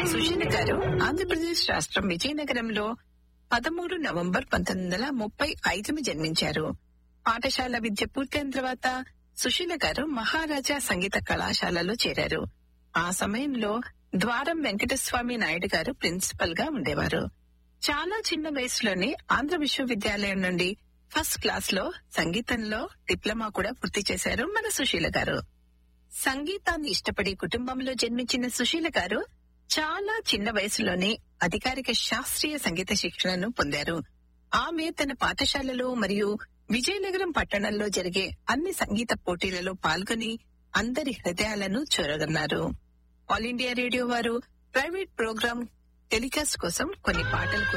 సుశీల గారు ఆంధ్రప్రదేశ్ రాష్ట్రం విజయనగరంలో పదమూడు నవంబర్ పంతొమ్మిది వందల ముప్పై ఐదున జన్మించారు పాఠశాల విద్య పూర్తయిన తర్వాత సుశీల గారు మహారాజా సంగీత కళాశాలలో చేరారు ఆ సమయంలో ద్వారం వెంకటస్వామి నాయుడు గారు ప్రిన్సిపల్ గా ఉండేవారు చాలా చిన్న వయసులోనే ఆంధ్ర విశ్వవిద్యాలయం నుండి ఫస్ట్ క్లాస్ లో సంగీతంలో డిప్లొమా కూడా పూర్తి చేశారు మన సుశీల గారు సంగీతాన్ని ఇష్టపడే కుటుంబంలో జన్మించిన సుశీల గారు చాలా చిన్న వయసులోనే అధికారిక శాస్త్రీయ సంగీత శిక్షణను పొందారు ఆమె తన పాఠశాలలో మరియు విజయనగరం పట్టణంలో జరిగే అన్ని సంగీత పోటీలలో పాల్గొని అందరి హృదయాలను చొరగన్నారు ఆల్ ఇండియా రేడియో వారు ప్రైవేట్ ప్రోగ్రాం టెలికాస్ట్ కోసం కొన్ని పాటలు